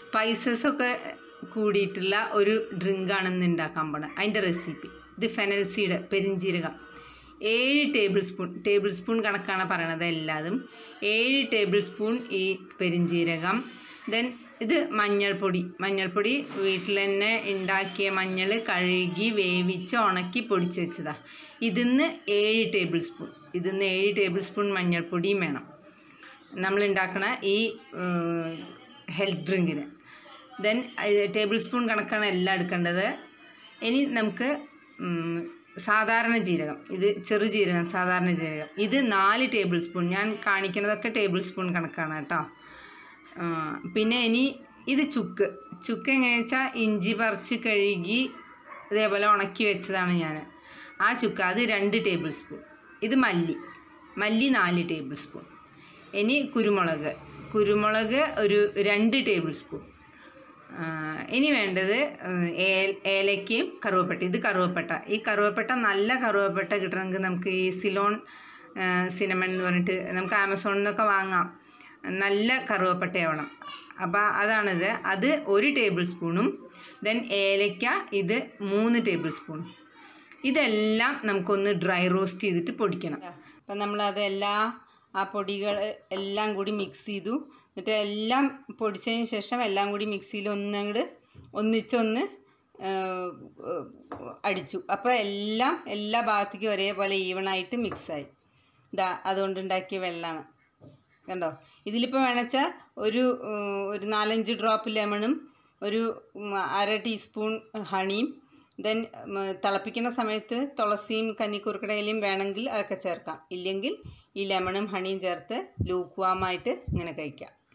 spices ഒക്കെ കൂടിയിട്ടുള്ള ഒരു ഡ്രിങ്കാണ് ഇന്ന് ഉണ്ടാക്കാൻ പോണത് അതിൻ്റെ റെസിപ്പി ഇത് ഫെനൽ സീഡ് പെരിഞ്ജീരകം ഏഴ് ടേബിൾ സ്പൂൺ ടേബിൾ സ്പൂൺ കണക്കാണ് പറയണത് എല്ലാതും ഏഴ് ടേബിൾ സ്പൂൺ ഈ പെരിഞ്ജീരകം ദെൻ ഇത് മഞ്ഞൾപ്പൊടി മഞ്ഞൾപ്പൊടി വീട്ടിൽ തന്നെ ഉണ്ടാക്കിയ മഞ്ഞൾ കഴുകി വേവിച്ച് ഉണക്കി പൊടിച്ച് വെച്ചതാണ് ഇതിന്ന് ഏഴ് ടേബിൾ സ്പൂൺ ഇതിന്ന് ഏഴ് ടേബിൾ സ്പൂൺ മഞ്ഞൾപ്പൊടിയും വേണം നമ്മൾ ഉണ്ടാക്കണ ഈ ഹെൽത്ത് ഡ്രിങ്കിന് ദെൻ ടേബിൾ സ്പൂൺ കണക്കാണ് എല്ലാം എടുക്കേണ്ടത് ഇനി നമുക്ക് ഉം, സാധാരണ ജീരകം ഇത് ചെറു ജീരകം സാധാരണ ജീരകം ഇത് നാല് ടേബിൾ സ്പൂൺ ഞാൻ കാണിക്കുന്നതൊക്കെ ടേബിൾ സ്പൂൺ കണക്കാണ് കേട്ടോ ആ, പിന്നെ ഇനി ഇത് ചുക്ക് ചുക്ക് എങ്ങനെയാ വെച്ചാൽ ഇഞ്ചി പറിച്ച് കഴുകി ഇതേപോലെ ഉണക്കി വെച്ചതാണ് ഞാൻ ആ ചുക്ക് അത് രണ്ട് ടേബിൾ സ്പൂൺ ഇത് മല്ലി മല്ലി നാല് ടേബിൾ സ്പൂൺ ഇനി കുരുമുളക് കുരുമുളക് ഒരു രണ്ട് ടേബിൾ സ്പൂൺ ആ, ഇനി വേണ്ടത് ഉം, ഏൽ- ഏലക്കയും കറുവപ്പട്ട ഇത് കറുവപ്പട്ട ഈ കറുവപ്പട്ട നല്ല കറുവപ്പട്ട കിട്ടണമെങ്കിൽ നമുക്ക് ഈ സിലോൺ സിനമൺ എന്ന് പറഞ്ഞിട്ട് നമുക്ക് ആമസോണിൽ നിന്നൊക്കെ വാങ്ങാം നല്ല കറുവപ്പട്ടയാവണം അപ്പോൾ അതാണിത് അത് ഒരു ടേബിൾ സ്പൂണും ദെൻ ഏലക്ക ഇത് മൂന്ന് ടേബിൾ സ്പൂണും ഇതെല്ലാം നമുക്കൊന്ന് ഡ്രൈ റോസ്റ്റ് ചെയ്തിട്ട് പൊടിക്കണം അപ്പം നമ്മളതെല്ലാം ആ പൊടികൾ എല്ലാം കൂടി മിക്സ് ചെയ്തു എന്നിട്ട് എല്ലാം പൊടിച്ചതിന് ശേഷം എല്ലാം കൂടി മിക്സിയിൽ ഒന്നങ്ങോട്ട് ഒന്നിച്ചൊന്ന് ആ, അടിച്ചു അപ്പോൾ എല്ലാം എല്ലാ ഭാഗത്തേക്കും ഒരേപോലെ ഈവണായിട്ട് മിക്സായി ഇതാ അതുകൊണ്ട് ഉണ്ടാക്കിയ വെള്ളമാണ് കണ്ടോ ഇതിലിപ്പോൾ വേണമെച്ചാൽ ഒരു ഉം, ഒരു നാലഞ്ച് ഡ്രോപ്പ് ലെമണും ഒരു ഉം, അര ടീസ്പൂൺ ഹണിയും ദെൻ തിളപ്പിക്കുന്ന സമയത്ത് തുളസിയും കന്നിക്കുറുക്കടയിലും വേണമെങ്കിൽ അതൊക്കെ ചേർക്കാം ഇല്ലെങ്കിൽ ഈ ലെമണും ഹണിയും ചേർത്ത് ലൂക്കുവാമായിട്ട് ഇങ്ങനെ കഴിക്കാം